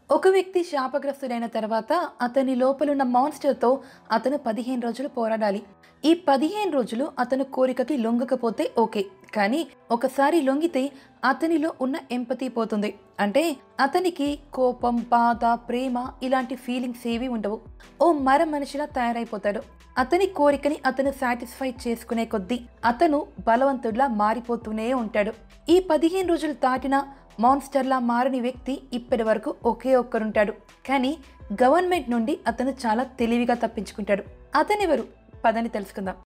ఒక వ్యక్తి శాపగ్రస్తుడైన తర్వాత అతని లోపలున్న మాన్స్టర్తో అతను పదిహేను రోజులు పోరాడాలి ఈ పదిహేను రోజులు అతను కోరికకి లొంగకపోతే ఓకే కానీ ఒకసారి లొంగితే అతనిలో ఉన్న ఎంపతి పోతుంది అంటే అతనికి కోపం బాధ ప్రేమ ఇలాంటి ఫీలింగ్స్ ఏవి ఉండవు ఓ మర మనిషిలా తయారైపోతాడు అతని కోరికని అతను సాటిస్ఫై చేసుకునే కొద్దీ అతను బలవంతుడిలా మారిపోతూనే ఉంటాడు ఈ పదిహేను రోజులు దాటిన మాన్స్టర్లా మారని వ్యక్తి ఇప్పటి వరకు ఒకే ఒక్కరుంటాడు కానీ గవర్నమెంట్ నుండి అతను చాలా తెలివిగా తప్పించుకుంటాడు అతనెవరు పదని తెలుసుకుందాం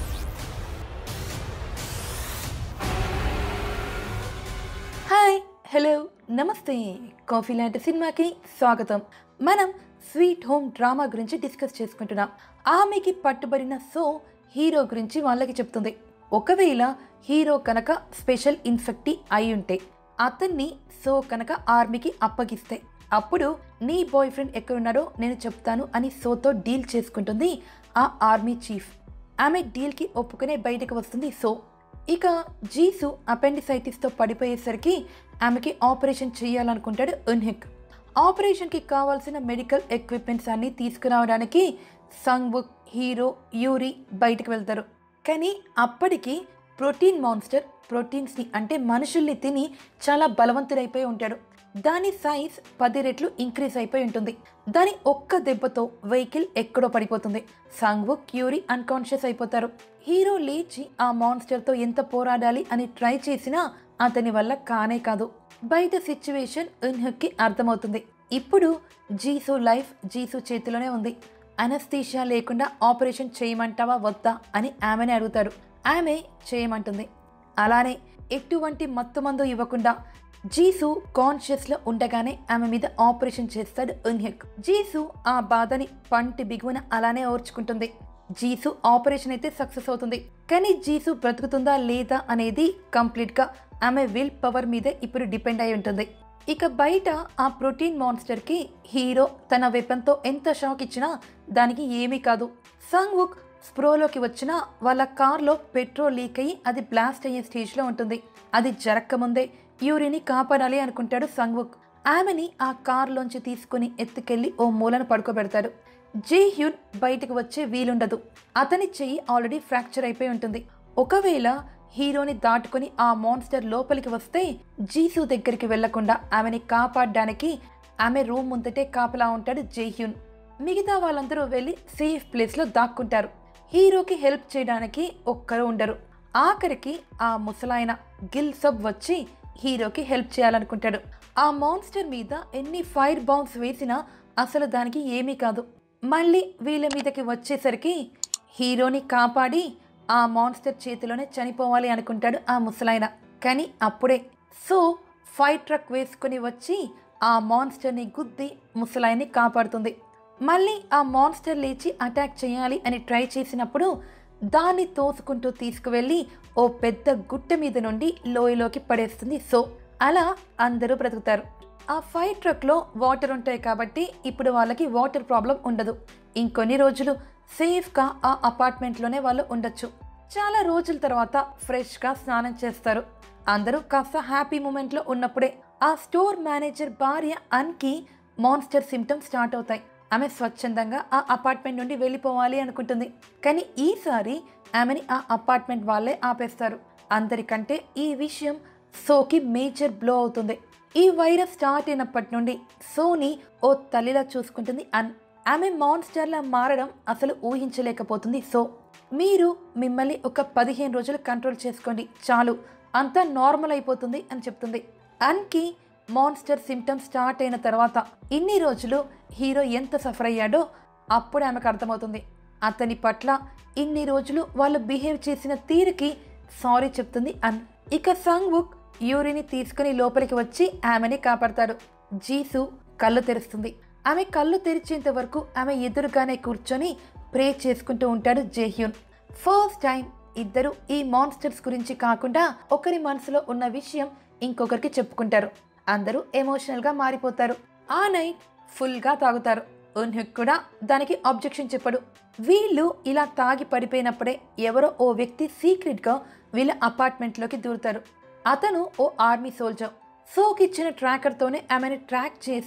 హాయ్ హలో నమస్తే కాఫీ లాంటి సినిమాకి స్వాగతం మనం స్వీట్ హోమ్ డ్రామా గురించి డిస్కస్ చేసుకుంటున్నాం ఆమెకి పట్టుబడిన సో హీరో గురించి వాళ్ళకి చెప్తుంది ఒకవేళ హీరో కనుక స్పెషల్ ఇన్ఫెక్టి అయి ఉంటే అతన్ని సో కనుక ఆర్మీకి అప్పగిస్తే అప్పుడు నీ బాయ్ ఫ్రెండ్ ఎక్కడున్నాడో నేను చెప్తాను అని సోతో డీల్ చేసుకుంటుంది ఆ ఆర్మీ చీఫ్ ఆమె డీల్కి ఒప్పుకునే బయటకు వస్తుంది సో ఇక జీసు అపెండిసైటిస్తో పడిపోయేసరికి ఆమెకి ఆపరేషన్ చేయాలనుకుంటాడు ఉన్హిక్ ఆపరేషన్కి కావాల్సిన మెడికల్ ఎక్విప్మెంట్స్ అన్నీ తీసుకురావడానికి సంగ్బుక్ హీరో యూరి బయటకు వెళ్తారు కానీ అప్పటికి ప్రోటీన్ మాన్స్టర్ ప్రోటీన్స్ని అంటే మనుషుల్ని తిని చాలా బలవంతుడైపోయి ఉంటాడు దాని సైజ్ పది రెట్లు ఇంక్రీజ్ అయిపోయి ఉంటుంది దాని ఒక్క దెబ్బతో వెహికల్ ఎక్కడో పడిపోతుంది సంగ్వు క్యూరీ అన్కాన్షియస్ అయిపోతారు హీరో లేచి ఆ మాన్స్టర్తో ఎంత పోరాడాలి అని ట్రై చేసినా అతని వల్ల కానే కాదు బయట సిచ్యువేషన్ ఉన్హుక్కి అర్థమవుతుంది ఇప్పుడు జీసు లైఫ్ జీసు చేతిలోనే ఉంది అనస్థీషియా లేకుండా ఆపరేషన్ చేయమంటావా వద్దా అని ఆమెనే అడుగుతాడు ఆమె చేయమంటుంది అలానే ఎటువంటి మత్తుమందు ఇవ్వకుండా జీసు కాన్షియస్లో ఉండగానే ఆమె మీద ఆపరేషన్ చేస్తాడు ఉన్హెక్ జీసు ఆ బాధని పంటి బిగువన అలానే ఓర్చుకుంటుంది జీసు ఆపరేషన్ అయితే సక్సెస్ అవుతుంది కానీ జీసు బ్రతుకుతుందా లేదా అనేది కంప్లీట్గా ఆమె విల్ పవర్ మీదే ఇప్పుడు డిపెండ్ అయి ఉంటుంది ఇక బయట ఆ ప్రోటీన్ మాన్స్టర్కి హీరో తన వెపన్తో ఎంత షాక్ ఇచ్చినా దానికి ఏమీ కాదు సంగ్వుక్ స్ప్రోలోకి వచ్చిన వాళ్ళ కార్లో పెట్రోల్ లీక్ అయ్యి అది బ్లాస్ట్ అయ్యే స్టేజ్లో ఉంటుంది అది జరక్కముందే యూరిని కాపాడాలి అనుకుంటాడు సంగ్వుక్ ఆమెని ఆ కార్లోంచి తీసుకుని ఎత్తుకెళ్లి ఓ మూలను పడుకోబెడతాడు జే హ్యూన్ బయటకు వచ్చే వీలుండదు అతని చెయ్యి ఆల్రెడీ ఫ్రాక్చర్ అయిపోయి ఉంటుంది ఒకవేళ హీరోని దాటుకొని ఆ మాన్స్టర్ లోపలికి వస్తే జీసు దగ్గరికి వెళ్లకుండా ఆమెని కాపాడడానికి ఆమె రూమ్ ముందటే కాపలా ఉంటాడు జైహ్యూన్ మిగతా వాళ్ళందరూ వెళ్ళి సేఫ్ ప్లేస్లో దాక్కుంటారు హీరోకి హెల్ప్ చేయడానికి ఒక్కరు ఉండరు ఆఖరికి ఆ ముసలాయన గిల్ సబ్ వచ్చి హీరోకి హెల్ప్ చేయాలనుకుంటాడు ఆ మాన్స్టర్ మీద ఎన్ని ఫైర్ బాంబ్స్ వేసినా అసలు దానికి ఏమీ కాదు మళ్ళీ వీళ్ళ మీదకి వచ్చేసరికి హీరోని కాపాడి ఆ మాన్స్టర్ చేతిలోనే చనిపోవాలి అనుకుంటాడు ఆ ముసలాయన కానీ అప్పుడే సో ఫైర్ ట్రక్ వేసుకుని వచ్చి ఆ మాన్స్టర్ని గుద్ది ముసలాయన్ని కాపాడుతుంది మళ్ళీ ఆ మాన్స్టర్ లేచి అటాక్ చేయాలి అని ట్రై చేసినప్పుడు దాన్ని తోసుకుంటూ తీసుకువెళ్ళి ఓ పెద్ద గుట్ట మీద నుండి లోయలోకి పడేస్తుంది సో అలా అందరూ బ్రతుకుతారు ఆ ఫైర్ ట్రక్లో వాటర్ ఉంటాయి కాబట్టి ఇప్పుడు వాళ్ళకి వాటర్ ప్రాబ్లం ఉండదు ఇంకొన్ని రోజులు సేఫ్గా ఆ అపార్ట్మెంట్లోనే వాళ్ళు ఉండొచ్చు చాలా రోజుల తర్వాత ఫ్రెష్గా స్నానం చేస్తారు అందరూ కాస్త హ్యాపీ మూమెంట్లో ఉన్నప్పుడే ఆ స్టోర్ మేనేజర్ భార్య అన్కి మాన్స్టర్ సిమ్టమ్స్ స్టార్ట్ అవుతాయి ఆమె స్వచ్ఛందంగా ఆ అపార్ట్మెంట్ నుండి వెళ్ళిపోవాలి అనుకుంటుంది కానీ ఈసారి ఆమెని ఆ అపార్ట్మెంట్ వాళ్ళే ఆపేస్తారు అందరికంటే ఈ విషయం సోకి మేజర్ బ్లో అవుతుంది ఈ వైరస్ స్టార్ట్ అయినప్పటి నుండి సోని ఓ తల్లిలా చూసుకుంటుంది అన్ ఆమె మాన్స్టర్లా మారడం అసలు ఊహించలేకపోతుంది సో మీరు మిమ్మల్ని ఒక పదిహేను రోజులు కంట్రోల్ చేసుకోండి చాలు అంతా నార్మల్ అయిపోతుంది అని చెప్తుంది అన్కి మాన్స్టర్ సిమ్టమ్స్ స్టార్ట్ అయిన తర్వాత ఇన్ని రోజులు హీరో ఎంత సఫర్ అయ్యాడో అప్పుడే ఆమెకు అర్థమవుతుంది అతని పట్ల ఇన్ని రోజులు వాళ్ళు బిహేవ్ చేసిన తీరుకి సారీ చెప్తుంది అన్ ఇక సంగ్వుక్ యూరిని తీసుకుని లోపలికి వచ్చి ఆమెని కాపాడతాడు జీసు కళ్ళు తెరుస్తుంది ఆమె కళ్ళు తెరిచేంత వరకు ఆమె ఎదురుగానే కూర్చొని ప్రే చేసుకుంటూ ఉంటాడు జేహ్యూన్ ఫస్ట్ టైం ఇద్దరు ఈ మాన్స్టర్స్ గురించి కాకుండా ఒకరి మనసులో ఉన్న విషయం ఇంకొకరికి చెప్పుకుంటారు అందరూ ఎమోషనల్గా మారిపోతారు ఆ నైట్ ఫుల్గా తాగుతారు ఉన్హుక్ కూడా దానికి ఆబ్జెక్షన్ చెప్పడు వీళ్ళు ఇలా తాగి పడిపోయినప్పుడే ఎవరో ఓ వ్యక్తి సీక్రెట్గా వీళ్ళ అపార్ట్మెంట్లోకి దూరుతారు అతను ఓ ఆర్మీ సోల్జర్ సోకి ఇచ్చిన ట్రాకర్తోనే ఆమెను ట్రాక్ చేసి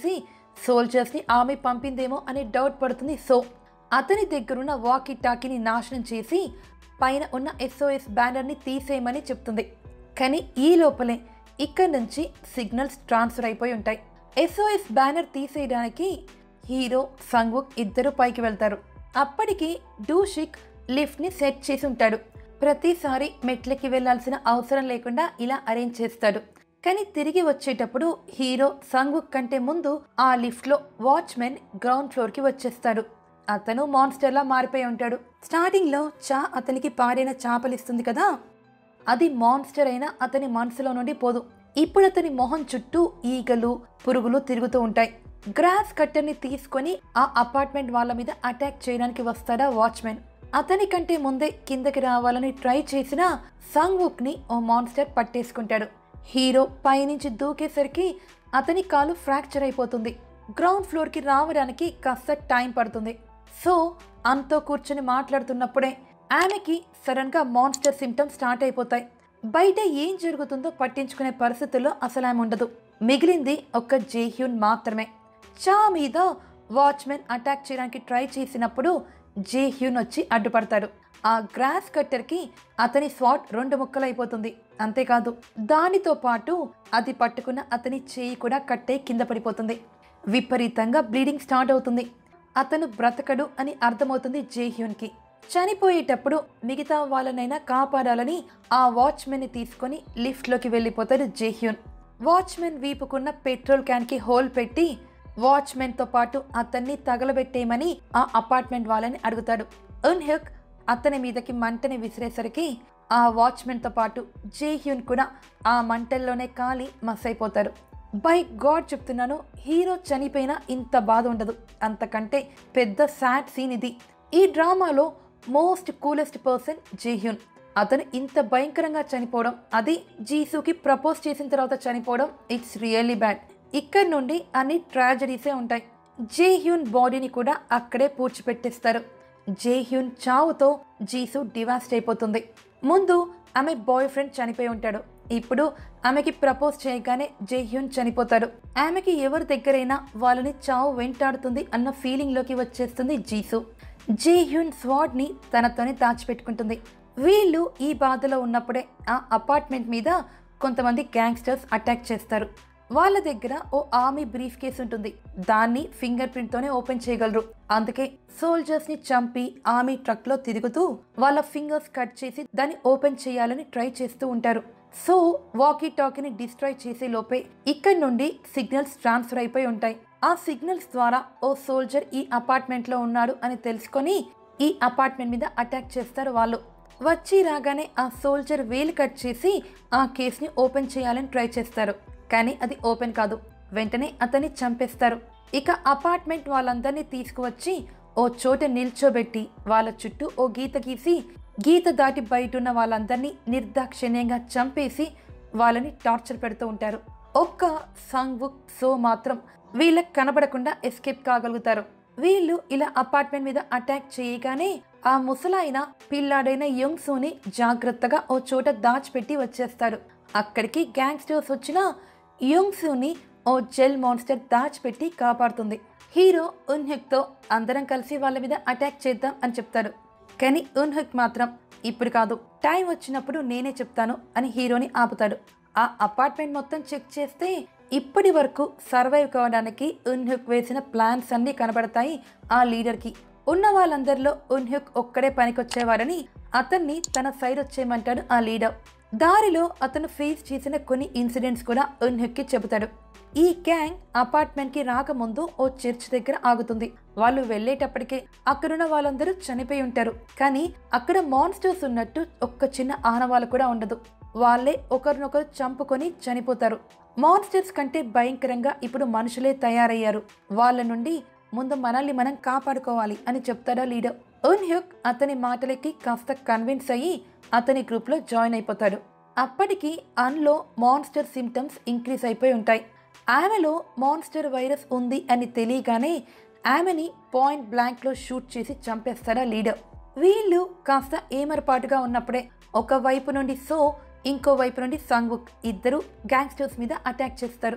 సోల్జర్స్ని ఆమె పంపిందేమో అనే డౌట్ పడుతుంది సో అతని దగ్గరున్న వాకీ టాకీని నాశనం చేసి పైన ఉన్న ఎస్ఓఎస్ బ్యానర్ని తీసేయమని చెప్తుంది కానీ ఈ లోపలే ఇక్కడి నుంచి సిగ్నల్స్ ట్రాన్స్ఫర్ అయిపోయి ఉంటాయి ఎస్ఓఎస్ బ్యానర్ తీసేయడానికి హీరో సంగ్వుక్ ఇద్దరు పైకి వెళ్తారు అప్పటికి డూషిక్ లిఫ్ట్ని సెట్ చేసి ఉంటాడు ప్రతిసారి మెట్లకి వెళ్ళాల్సిన అవసరం లేకుండా ఇలా అరేంజ్ చేస్తాడు కానీ తిరిగి వచ్చేటప్పుడు హీరో సంగ్వుక్ కంటే ముందు ఆ లిఫ్ట్లో వాచ్మెన్ గ్రౌండ్ ఫ్లోర్కి వచ్చేస్తాడు అతను మాన్స్టర్లా మారిపోయి ఉంటాడు స్టార్టింగ్లో చా అతనికి పాడైన చేపలిస్తుంది కదా అది మాన్స్టర్ అయినా అతని మనసులో నుండి పోదు ఇప్పుడు అతని మొహం చుట్టూ ఈగలు పురుగులు తిరుగుతూ ఉంటాయి గ్రాస్ కట్టర్ని తీసుకొని ఆ అపార్ట్మెంట్ వాళ్ళ మీద అటాక్ చేయడానికి వస్తాడా వాచ్మెన్ అతని కంటే ముందే కిందకి రావాలని ట్రై చేసిన సంగ్వుక్ ని ఓ మాన్స్టర్ పట్టేసుకుంటాడు హీరో పైనుంచి దూకేసరికి అతని కాలు ఫ్రాక్చర్ అయిపోతుంది గ్రౌండ్ ఫ్లోర్కి రావడానికి కాస్త టైం పడుతుంది సో అంతో కూర్చొని మాట్లాడుతున్నప్పుడే ఆమెకి సడన్గా మాన్స్టర్ సిమ్టమ్స్ స్టార్ట్ అయిపోతాయి బయట ఏం జరుగుతుందో పట్టించుకునే పరిస్థితుల్లో అసలు ఆమె ఉండదు మిగిలింది ఒక్క జేహ్యూన్ మాత్రమే చా మీద వాచ్మెన్ అటాక్ చేయడానికి ట్రై చేసినప్పుడు జేహ్యూన్ వచ్చి అడ్డుపడతాడు ఆ గ్రాస్ కట్టర్కి అతని స్వాట్ రెండు ముక్కలైపోతుంది అంతేకాదు దానితో పాటు అది పట్టుకున్న అతని చేయి కూడా కట్టే కింద పడిపోతుంది విపరీతంగా బ్లీడింగ్ స్టార్ట్ అవుతుంది అతను బ్రతకడు అని అర్థమవుతుంది జేహ్యూన్కి చనిపోయేటప్పుడు మిగతా వాళ్ళనైనా కాపాడాలని ఆ వాచ్మెన్ని తీసుకొని లిఫ్ట్లోకి వెళ్ళిపోతాడు జేహ్యూన్ వాచ్మెన్ వీపుకున్న పెట్రోల్ క్యాన్కి హోల్ పెట్టి వాచ్మెన్తో పాటు అతన్ని తగలబెట్టేయమని ఆ అపార్ట్మెంట్ వాళ్ళని అడుగుతాడు ఉన్హెక్ అతని మీదకి మంటని విసిరేసరికి ఆ వాచ్మెన్తో పాటు జేహ్యూన్ కూడా ఆ మంటల్లోనే కాలి మస్ అయిపోతారు బై గాడ్ చెప్తున్నాను హీరో చనిపోయినా ఇంత బాధ ఉండదు అంతకంటే పెద్ద సాడ్ సీన్ ఇది ఈ డ్రామాలో మోస్ట్ కూలెస్ట్ పర్సన్ జేహ్యూన్ అతను ఇంత భయంకరంగా చనిపోవడం అది జీసుకి ప్రపోజ్ చేసిన తర్వాత చనిపోవడం ఇట్స్ రియల్లీ బ్యాడ్ ఇక్కడ నుండి అన్ని ట్రాజడీసే ఉంటాయి జేహ్యూన్ బాడీని కూడా అక్కడే పూడ్చిపెట్టేస్తారు జేహ్యూన్ చావుతో జీసు డివాస్ట్ అయిపోతుంది ముందు ఆమె బాయ్ ఫ్రెండ్ చనిపోయి ఉంటాడు ఇప్పుడు ఆమెకి ప్రపోజ్ చేయగానే జేహ్యూన్ చనిపోతాడు ఆమెకి ఎవరి దగ్గరైనా వాళ్ళని చావు వెంటాడుతుంది అన్న ఫీలింగ్లోకి వచ్చేస్తుంది జీసు జేహ్యూన్ స్వాడ్ని తనతోనే దాచిపెట్టుకుంటుంది వీళ్ళు ఈ బాధలో ఉన్నప్పుడే ఆ అపార్ట్మెంట్ మీద కొంతమంది గ్యాంగ్స్టర్స్ అటాక్ చేస్తారు వాళ్ళ దగ్గర ఓ ఆర్మీ బ్రీఫ్ కేస్ ఉంటుంది దాన్ని ఫింగర్ ప్రింట్తోనే ఓపెన్ చేయగలరు అందుకే సోల్జర్స్ ని చంపి ఆర్మీ ట్రక్ లో తిరుగుతూ వాళ్ళ ఫింగర్స్ కట్ చేసి దాన్ని ఓపెన్ చేయాలని ట్రై చేస్తూ ఉంటారు సో వాకీ టాకీని డిస్ట్రాయ్ చేసే లోపే ఇక్కడి నుండి సిగ్నల్స్ ట్రాన్స్ఫర్ అయిపోయి ఉంటాయి ఆ సిగ్నల్స్ ద్వారా ఓ సోల్జర్ ఈ అపార్ట్మెంట్ లో ఉన్నాడు అని తెలుసుకొని ఈ అపార్ట్మెంట్ మీద అటాక్ చేస్తారు వాళ్ళు వచ్చి రాగానే ఆ సోల్జర్ వేలు కట్ చేసి ఆ కేసుని ఓపెన్ చేయాలని ట్రై చేస్తారు కానీ అది ఓపెన్ కాదు వెంటనే అతన్ని చంపేస్తారు ఇక అపార్ట్మెంట్ వాళ్ళందరినీ తీసుకువచ్చి ఓ చోట నిల్చోబెట్టి వాళ్ళ చుట్టూ ఓ గీత గీసి గీత దాటి బయట ఉన్న వాళ్ళందరినీ నిర్దాక్షిణ్యంగా చంపేసి వాళ్ళని టార్చర్ పెడుతూ ఉంటారు ఒక్క సంగ్వుక్ సో మాత్రం వీళ్ళకి కనబడకుండా ఎస్కేప్ కాగలుగుతారు వీళ్ళు ఇలా అపార్ట్మెంట్ మీద అటాక్ చేయగానే ఆ ముసలాయన పిల్లాడైన యంగ్ సోని జాగ్రత్తగా ఓ చోట దాచిపెట్టి వచ్చేస్తాడు అక్కడికి గ్యాంగ్స్టర్స్ వచ్చిన యంగ్ సోని ఓ జెల్ మాన్స్టర్ దాచిపెట్టి కాపాడుతుంది హీరో ఉన్హెక్తో అందరం కలిసి వాళ్ళ మీద అటాక్ చేద్దాం అని చెప్తాడు కానీ ఉన్హెక్ మాత్రం ఇప్పుడు కాదు టైం వచ్చినప్పుడు నేనే చెప్తాను అని హీరోని ఆపుతాడు ఆ అపార్ట్మెంట్ మొత్తం చెక్ చేస్తే ఇప్పటి వరకు సర్వైవ్ కావడానికి ఉన్హుక్ వేసిన ప్లాన్స్ అన్నీ కనబడతాయి ఆ లీడర్కి ఉన్న వాళ్ళందరిలో ఉన్హుక్ ఒక్కడే పనికొచ్చేవాడని అతన్ని తన సైడ్ వచ్చేయమంటాడు ఆ లీడర్ దారిలో అతను ఫేస్ చేసిన కొన్ని ఇన్సిడెంట్స్ కూడా ఉన్హుక్కి చెబుతాడు ఈ గ్యాంగ్ అపార్ట్మెంట్ కి రాకముందు ఓ చర్చ్ దగ్గర ఆగుతుంది వాళ్ళు వెళ్ళేటప్పటికే అక్కడున్న వాళ్ళందరూ చనిపోయి ఉంటారు కానీ అక్కడ మాన్స్టర్స్ ఉన్నట్టు ఒక్క చిన్న ఆనవాళ్ళు కూడా ఉండదు వాళ్ళే ఒకరినొకరు చంపుకొని చనిపోతారు మాన్స్టర్స్ కంటే భయంకరంగా ఇప్పుడు మనుషులే తయారయ్యారు వాళ్ళ నుండి ముందు మనల్ని మనం కాపాడుకోవాలి అని చెప్తాడా లీడర్ ఉన్హ్యుక్ అతని మాటలకి కాస్త కన్విన్స్ అయ్యి అతని గ్రూప్లో జాయిన్ అయిపోతాడు అప్పటికి అన్లో మాన్స్టర్ సిమ్టమ్స్ ఇంక్రీజ్ అయిపోయి ఉంటాయి ఆమెలో మాన్స్టర్ వైరస్ ఉంది అని తెలియగానే ఆమెని పాయింట్ బ్లాంక్లో షూట్ చేసి చంపేస్తాడా లీడర్ వీళ్ళు కాస్త ఏమరపాటుగా ఉన్నప్పుడే ఒక వైపు నుండి సో ఇంకో వైపు నుండి సంగ్వుక్ ఇద్దరు గ్యాంగ్స్టర్స్ మీద అటాక్ చేస్తారు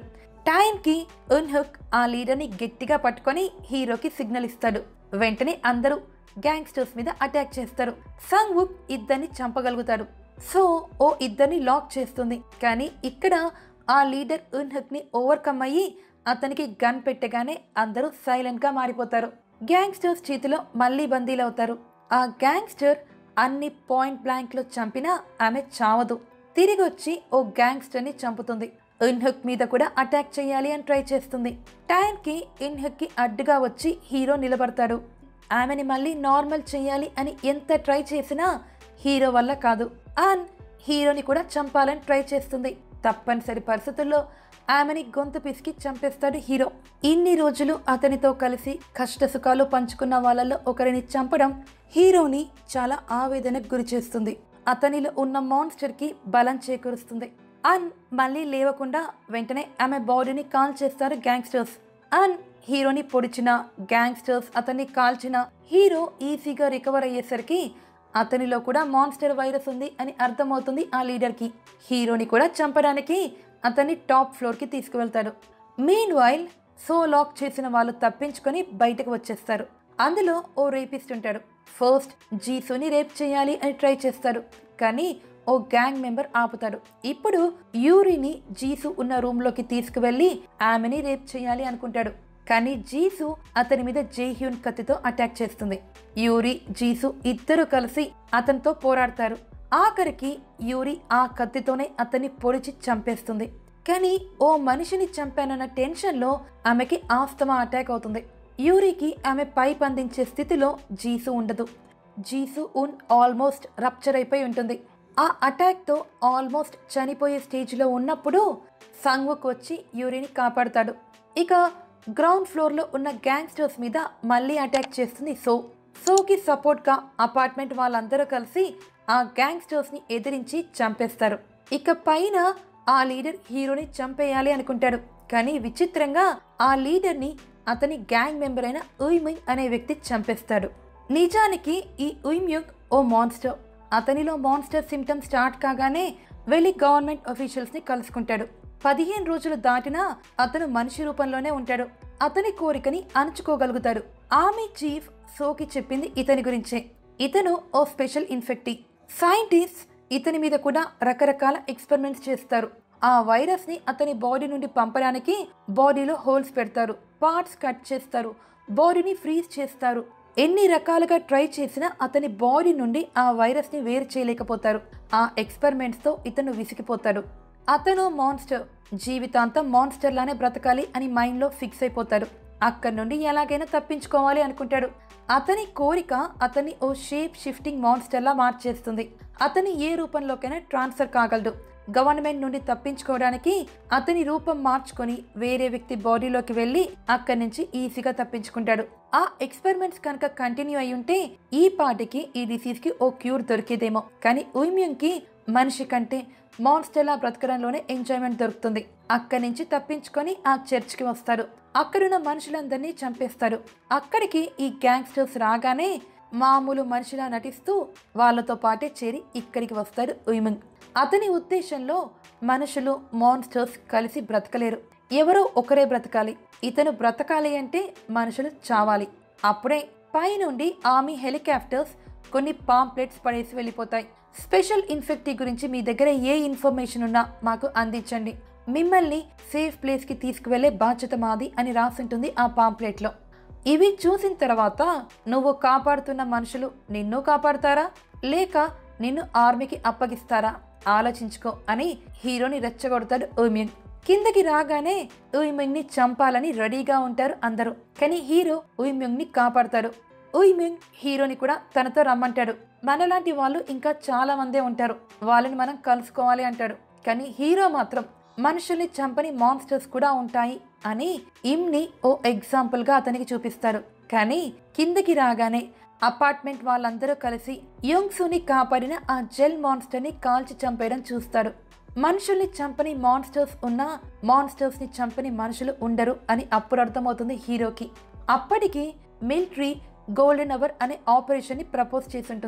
టైంకి ఉన్హుక్ ఆ లీడర్ని గట్టిగా పట్టుకొని హీరోకి సిగ్నల్ ఇస్తాడు వెంటనే అందరూ గ్యాంగ్స్టర్స్ మీద అటాక్ చేస్తారు సంగ్వుక్ ఇద్దరిని చంపగలుగుతాడు సో ఓ ఇద్దరిని లాక్ చేస్తుంది కానీ ఇక్కడ ఆ లీడర్ ఉన్హక్ ని ఓవర్కమ్ అయ్యి అతనికి గన్ పెట్టగానే అందరూ సైలెంట్ గా మారిపోతారు గ్యాంగ్స్టర్స్ చేతిలో మళ్ళీ బందీలవుతారు ఆ గ్యాంగ్స్టర్ అన్ని పాయింట్ బ్లాంక్ లో చంపినా ఆమె చావదు తిరిగి వచ్చి ఓ గ్యాంగ్స్టర్ ని చంపుతుంది ఇన్హక్ మీద కూడా అటాక్ చేయాలి అని ట్రై చేస్తుంది టైంకి ఇన్హక్ కి అడ్డుగా వచ్చి హీరో నిలబడతాడు ఆమెని మళ్ళీ నార్మల్ చేయాలి అని ఎంత ట్రై చేసినా హీరో వల్ల కాదు అండ్ హీరోని కూడా చంపాలని ట్రై చేస్తుంది తప్పనిసరి పరిస్థితుల్లో ఆమెని గొంతు పిసికి చంపేస్తాడు హీరో ఇన్ని రోజులు అతనితో కలిసి కష్ట సుఖాలు పంచుకున్న వాళ్ళలో ఒకరిని చంపడం హీరోని చాలా ఆవేదనకు గురి చేస్తుంది అతనిలో ఉన్న మాన్స్టర్ కి బలం చేకూరుస్తుంది అండ్ మళ్ళీ లేవకుండా వెంటనే ఆమె బాడీని కాల్ చేస్తారు గ్యాంగ్స్టర్స్ అండ్ హీరోని పొడిచిన గ్యాంగ్స్టర్స్ అతన్ని కాల్చిన హీరో ఈజీగా రికవర్ అయ్యేసరికి అతనిలో కూడా మాన్స్టర్ వైరస్ ఉంది అని అర్థమవుతుంది ఆ లీడర్కి హీరోని కూడా చంపడానికి అతన్ని టాప్ ఫ్లోర్కి తీసుకువెళ్తాడు మీన్ వైల్ సో లాక్ చేసిన వాళ్ళు తప్పించుకొని బయటకు వచ్చేస్తారు అందులో ఓ రేపిస్ట్ ఉంటాడు ఫస్ట్ జీసుని రేప్ చేయాలి అని ట్రై చేస్తాడు కానీ ఓ గ్యాంగ్ మెంబర్ ఆపుతాడు ఇప్పుడు యూరిని జీసు ఉన్న రూమ్లోకి తీసుకువెళ్ళి ఆమెని రేప్ చేయాలి అనుకుంటాడు కానీ జీసు అతని మీద జేహ్యూన్ కత్తితో అటాక్ చేస్తుంది యూరి జీసు ఇద్దరు కలిసి అతనితో పోరాడతారు ఆఖరికి యూరి ఆ కత్తితోనే అతన్ని పొడిచి చంపేస్తుంది కానీ ఓ మనిషిని చంపానన్న టెన్షన్లో ఆమెకి ఆస్తమా అటాక్ అవుతుంది యూరికి ఆమె పైప్ అందించే స్థితిలో జీసు ఉండదు జీసు ఉన్ ఆల్మోస్ట్ రప్చర్ అయిపోయి ఉంటుంది ఆ అటాక్తో ఆల్మోస్ట్ చనిపోయే స్టేజ్లో ఉన్నప్పుడు సంగ్వుక్ వచ్చి యూరిని కాపాడతాడు ఇక గ్రౌండ్ ఫ్లోర్లో ఉన్న గ్యాంగ్స్టర్స్ మీద మళ్ళీ అటాక్ చేస్తుంది సో సోకి సపోర్ట్గా అపార్ట్మెంట్ వాళ్ళందరూ కలిసి ఆ గ్యాంగ్స్టర్స్ని ఎదిరించి చంపేస్తారు ఇక పైన ఆ లీడర్ హీరోని చంపేయాలి అనుకుంటాడు కానీ విచిత్రంగా ఆ లీడర్ని అతని గ్యాంగ్ మెంబర్ అయిన ఉయ్మింగ్ అనే వ్యక్తి చంపేస్తాడు నిజానికి ఈ ఉయ్మ్యుగ్ ఓ మాన్స్టర్ అతనిలో మాన్స్టర్ సిమ్టమ్ స్టార్ట్ కాగానే వెళ్ళి గవర్నమెంట్ అఫీషియల్స్ ని కలుసుకుంటాడు పదిహేను రోజులు దాటినా అతను మనిషి రూపంలోనే ఉంటాడు అతని కోరికని అణుచుకోగలుగుతాడు ఆర్మీ చీఫ్ సోకి చెప్పింది ఇతని గురించే ఇతను ఓ స్పెషల్ ఇన్ఫెక్టీ సైంటిస్ట్ ఇతని మీద కూడా రకరకాల ఎక్స్పెరిమెంట్స్ చేస్తారు ఆ వైరస్ ని అతని బాడీ నుండి పంపడానికి బాడీలో హోల్స్ పెడతారు పార్ట్స్ కట్ చేస్తారు బాడీని ఫ్రీజ్ చేస్తారు ఎన్ని రకాలుగా ట్రై చేసినా అతని బాడీ నుండి ఆ వైరస్ ని వేరు చేయలేకపోతారు ఆ ఎక్స్పెరిమెంట్స్ తో ఇతను విసిగిపోతాడు అతను మాన్స్టర్ జీవితాంతం మాన్స్టర్ లానే బ్రతకాలి అని మైండ్ లో ఫిక్స్ అయిపోతాడు అక్కడి నుండి ఎలాగైనా తప్పించుకోవాలి అనుకుంటాడు అతని కోరిక అతన్ని ఓ షేప్ షిఫ్టింగ్ మాన్స్టర్ లా మార్చేస్తుంది అతని ఏ రూపంలోకైనా ట్రాన్స్ఫర్ కాగలడు గవర్నమెంట్ నుండి తప్పించుకోవడానికి అతని రూపం మార్చుకొని వేరే వ్యక్తి బాడీలోకి వెళ్ళి అక్కడి నుంచి ఈజీగా తప్పించుకుంటాడు ఆ ఎక్స్పెరిమెంట్స్ కనుక కంటిన్యూ అయి ఉంటే ఈ పాటికి ఈ డిసీజ్ కి ఓ క్యూర్ దొరికేదేమో కానీ ఉయిమ్యూన్ కి మనిషి కంటే మాన్స్టెలా బ్రతకడంలోనే ఎంజాయ్మెంట్ దొరుకుతుంది అక్కడి నుంచి తప్పించుకొని ఆ చర్చ్కి వస్తాడు అక్కడున్న మనుషులందరినీ చంపేస్తాడు అక్కడికి ఈ గ్యాంగ్స్టర్స్ రాగానే మామూలు మనిషిలా నటిస్తూ వాళ్ళతో పాటే చేరి ఇక్కడికి వస్తాడు ఉయిమంగ్ అతని ఉద్దేశంలో మనుషులు మాన్స్టర్స్ కలిసి బ్రతకలేరు ఎవరో ఒకరే బ్రతకాలి ఇతను బ్రతకాలి అంటే మనుషులు చావాలి అప్పుడే పైనుండి ఆర్మీ హెలికాప్టర్స్ కొన్ని పాంప్లెట్స్ పడేసి వెళ్ళిపోతాయి స్పెషల్ ఇన్ఫెక్టీ గురించి మీ దగ్గర ఏ ఇన్ఫర్మేషన్ ఉన్నా మాకు అందించండి మిమ్మల్ని సేఫ్ ప్లేస్కి తీసుకువెళ్లే బాధ్యత మాది అని రాసింటుంది ఆ పాంప్లెట్లో ఇవి చూసిన తర్వాత నువ్వు కాపాడుతున్న మనుషులు నిన్ను కాపాడుతారా లేక నిన్ను ఆర్మీకి అప్పగిస్తారా ఆలోచించుకో అని హీరోని రెచ్చగొడతాడు ఉమింగ్ కిందకి రాగానే ఉయిమింగ్ ని చంపాలని రెడీగా ఉంటారు అందరూ కానీ హీరో ఉయిమింగ్ ని కాపాడతాడు ఉయిమింగ్ హీరోని కూడా తనతో రమ్మంటాడు మనలాంటి వాళ్ళు ఇంకా చాలా మందే ఉంటారు వాళ్ళని మనం కలుసుకోవాలి అంటాడు కానీ హీరో మాత్రం మనుషుల్ని చంపని మాన్స్టర్స్ కూడా ఉంటాయి అని ఇమ్ని ఓ ఎగ్జాంపుల్గా అతనికి చూపిస్తారు కానీ కిందకి రాగానే అపార్ట్మెంట్ వాళ్ళందరూ కలిసి యోంగ్సుని కాపాడిన ఆ జెల్ మాన్స్టర్ని కాల్చి చంపేయడం చూస్తారు మనుషుల్ని చంపని మాన్స్టర్స్ ఉన్నా మాన్స్టర్స్ ని చంపని మనుషులు ఉండరు అని అప్పుడు అర్థమవుతుంది హీరోకి అప్పటికి మిలిటరీ గోల్డెన్ అవర్ అనే ఆపరేషన్ ని ప్రపోజ్ చేసి ఉంటుంది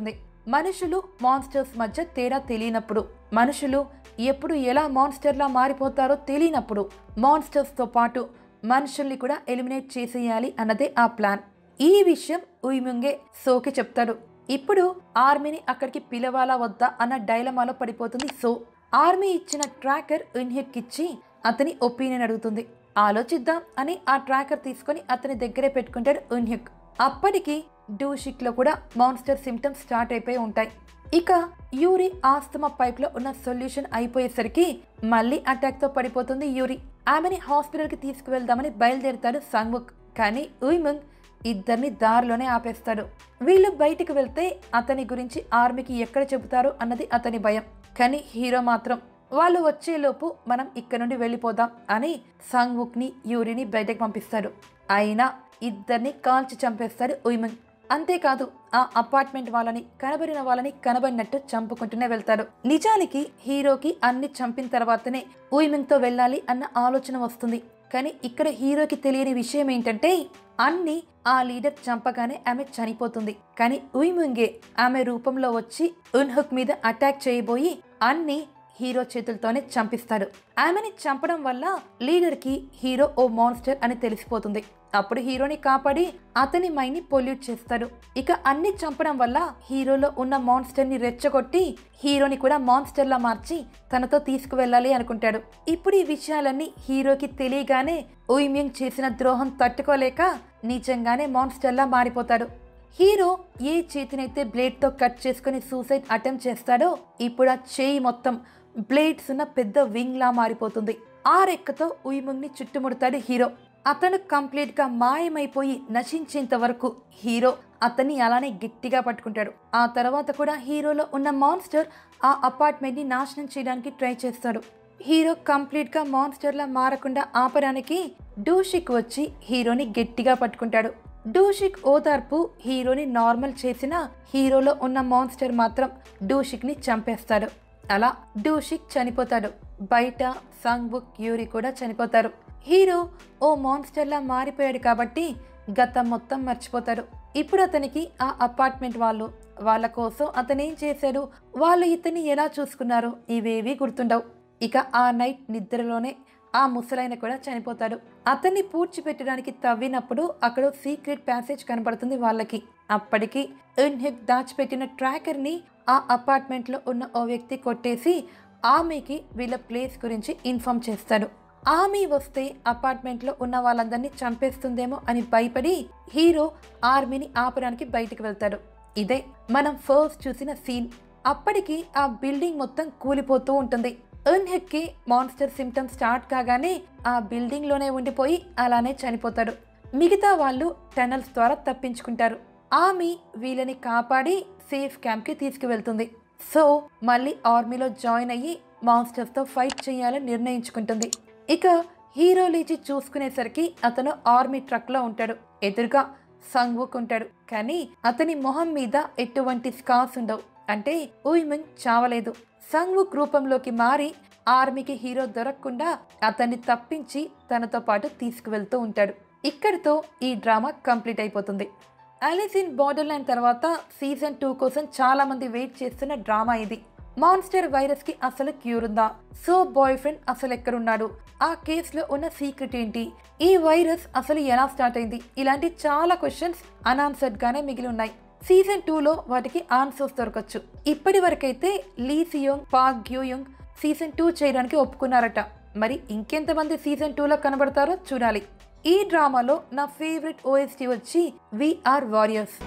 మనుషులు మాన్స్టర్స్ మధ్య తేడా తెలియనప్పుడు మనుషులు ఎప్పుడు ఎలా మాన్స్టర్లా మారిపోతారో తెలియనప్పుడు మాన్స్టర్స్తో పాటు మనుషుల్ని కూడా ఎలిమినేట్ చేసేయాలి అన్నదే ఆ ప్లాన్ ఈ విషయం ఉయిముంగే సోకి చెప్తాడు ఇప్పుడు ఆర్మీని అక్కడికి పిలవాలా వద్దా అన్న డైలమాలో పడిపోతుంది సో ఆర్మీ ఇచ్చిన ట్రాకర్ ఇన్హిక్ ఇచ్చి అతని ఒపీనియన్ అడుగుతుంది ఆలోచిద్దాం అని ఆ ట్రాకర్ తీసుకొని అతని దగ్గరే పెట్టుకుంటాడు ఇన్హిక్ అప్పటికి డూషిక్ లో కూడా మాన్స్టర్ సిమ్టమ్స్ స్టార్ట్ అయిపోయి ఉంటాయి ఇక యూరి ఆస్తమా పైప్ లో ఉన్న సొల్యూషన్ అయిపోయేసరికి మళ్ళీ అటాక్ తో పడిపోతుంది యూరి ఆమెని హాస్పిటల్ కి తీసుకువెళ్దామని బయలుదేరుతాడు సంగ్ముక్ కానీ ఉయిమంగ్ ఇద్దరిని దారిలోనే ఆపేస్తాడు వీళ్ళు బయటికి వెళ్తే అతని గురించి ఆర్మీకి ఎక్కడ చెబుతారు అన్నది అతని భయం కానీ హీరో మాత్రం వాళ్ళు వచ్చేలోపు మనం ఇక్కడ నుండి వెళ్ళిపోదాం అని సంగ్వుక్ ని యూరిని బయటకు పంపిస్తాడు అయినా ఇద్దరిని కాల్చి చంపేస్తాడు ఉయిమంగ్ అంతేకాదు ఆ అపార్ట్మెంట్ వాళ్ళని కనబడిన వాళ్ళని కనబడినట్టు చంపుకుంటూనే వెళ్తాడు నిజానికి హీరోకి అన్ని చంపిన తర్వాతనే ఉయిమింగ్ తో వెళ్ళాలి అన్న ఆలోచన వస్తుంది కానీ ఇక్కడ హీరోకి తెలియని విషయం ఏంటంటే అన్ని ఆ లీడర్ చంపగానే ఆమె చనిపోతుంది కానీ ఉయిమింగే ఆమె రూపంలో వచ్చి ఉన్హుక్ మీద అటాక్ చేయబోయి అన్ని హీరో చేతులతోనే చంపిస్తాడు ఆమెని చంపడం వల్ల లీడర్ కి హీరో ఓ మాన్స్టర్ అని తెలిసిపోతుంది అప్పుడు హీరోని కాపాడి అతని మైండ్ ని పొల్యూట్ చేస్తాడు ఇక అన్ని చంపడం వల్ల హీరోలో ఉన్న మాన్స్టర్ ని రెచ్చగొట్టి హీరోని కూడా మాన్స్టర్ లా మార్చి తనతో తీసుకువెళ్ళాలి అనుకుంటాడు ఇప్పుడు ఈ విషయాలన్నీ హీరోకి తెలియగానే ఉయిమ్యంగ్ చేసిన ద్రోహం తట్టుకోలేక నిజంగానే మాన్స్టర్ లా మారిపోతాడు హీరో ఏ చేతినైతే బ్లేడ్ తో కట్ చేసుకుని సూసైడ్ అటెంప్ట్ చేస్తాడో ఇప్పుడు ఆ చేయి మొత్తం బ్లేడ్స్ ఉన్న పెద్ద వింగ్ లా మారిపోతుంది ఆ రెక్కతో ఉయిముంగ్ ని చుట్టుముడతాడు హీరో అతను కంప్లీట్ గా మాయమైపోయి నశించేంత వరకు హీరో అతన్ని అలానే గట్టిగా పట్టుకుంటాడు ఆ తర్వాత కూడా హీరోలో ఉన్న మాన్స్టర్ ఆ అపార్ట్మెంట్ ని నాశనం చేయడానికి ట్రై చేస్తాడు హీరో కంప్లీట్ గా మాన్స్టర్ లా మారకుండా ఆపడానికి డూషిక్ వచ్చి హీరోని గట్టిగా పట్టుకుంటాడు డూషిక్ ఓదార్పు హీరోని నార్మల్ చేసిన హీరోలో ఉన్న మాన్స్టర్ మాత్రం డూషిక్ ని చంపేస్తాడు అలా డూషిక్ చనిపోతాడు బయట సంగ్బుక్ యూరి కూడా చనిపోతారు హీరో ఓ మాన్స్టర్లా మారిపోయాడు కాబట్టి గతం మొత్తం మర్చిపోతాడు ఇప్పుడు అతనికి ఆ అపార్ట్మెంట్ వాళ్ళు వాళ్ళ కోసం అతను ఏం చేశాడు వాళ్ళు ఇతన్ని ఎలా చూసుకున్నారు ఇవేవి గుర్తుండవు ఇక ఆ నైట్ నిద్రలోనే ఆ ముసలైన కూడా చనిపోతాడు అతన్ని పూడ్చిపెట్టడానికి తవ్వినప్పుడు అక్కడ సీక్రెట్ ప్యాసేజ్ కనబడుతుంది వాళ్ళకి అప్పటికి ఇన్హిక్ దాచిపెట్టిన ట్రాకర్ని ఆ అపార్ట్మెంట్లో ఉన్న ఓ వ్యక్తి కొట్టేసి ఆమెకి వీళ్ళ ప్లేస్ గురించి ఇన్ఫార్మ్ చేస్తాడు ఆమె వస్తే అపార్ట్మెంట్లో ఉన్న వాళ్ళందరినీ చంపేస్తుందేమో అని భయపడి హీరో ఆర్మీని ఆపడానికి బయటికి వెళ్తాడు ఇదే మనం ఫస్ట్ చూసిన సీన్ అప్పటికి ఆ బిల్డింగ్ మొత్తం కూలిపోతూ ఉంటుంది ఎన్హెక్కి మాన్స్టర్ సిమ్టమ్స్ స్టార్ట్ కాగానే ఆ బిల్డింగ్ లోనే ఉండిపోయి అలానే చనిపోతాడు మిగతా వాళ్ళు టనల్స్ ద్వారా తప్పించుకుంటారు ఆమె వీళ్ళని కాపాడి సేఫ్ క్యాంప్ కి తీసుకువెళ్తుంది సో మళ్ళీ ఆర్మీలో జాయిన్ అయ్యి మాన్స్టర్స్ తో ఫైట్ చేయాలని నిర్ణయించుకుంటుంది ఇక హీరో లేచి చూసుకునేసరికి అతను ఆర్మీ ట్రక్ లో ఉంటాడు ఎదురుగా సంగ్వుక్ ఉంటాడు కానీ అతని మొహం మీద ఎటువంటి స్కార్స్ ఉండవు అంటే ఉయిమింగ్ చావలేదు సంగ్వుక్ రూపంలోకి మారి ఆర్మీకి హీరో దొరకకుండా అతన్ని తప్పించి తనతో పాటు తీసుకువెళ్తూ ఉంటాడు ఇక్కడితో ఈ డ్రామా కంప్లీట్ అయిపోతుంది అలిస్ ఇన్ బార్డర్ ల్యాండ్ తర్వాత సీజన్ టూ కోసం చాలా మంది వెయిట్ చేస్తున్న డ్రామా ఇది మాన్స్టర్ వైరస్ కి అసలు క్యూర్ ఉందా సో బాయ్ ఫ్రెండ్ అసలు ఎక్కడున్నాడు ఆ కేసులో ఉన్న సీక్రెట్ ఏంటి ఈ వైరస్ అసలు ఎలా స్టార్ట్ అయింది ఇలాంటి చాలా క్వశ్చన్స్ అనాన్సర్డ్ గానే మిగిలి ఉన్నాయి సీజన్ టూలో వాటికి ఆన్సర్స్ దొరకచ్చు ఇప్పటి వరకైతే Lee Siyoung Park Gyuyoung season two చేయడానికి ఒప్పుకున్నారట మరి ఇంకెంతమంది సీజన్ టూలో కనబడతారో చూడాలి ఈ డ్రామాలో నా ఫేవరెట్ ఓఎస్టీ వచ్చి విఆర్ వారియర్స్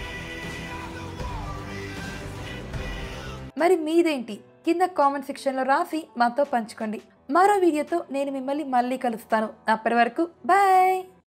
మరి మీదేంటి కింద కామెంట్ సెక్షన్లో రాసి మాతో పంచుకోండి మరో వీడియోతో నేను మిమ్మల్ని మళ్ళీ కలుస్తాను అప్పటి వరకు బాయ్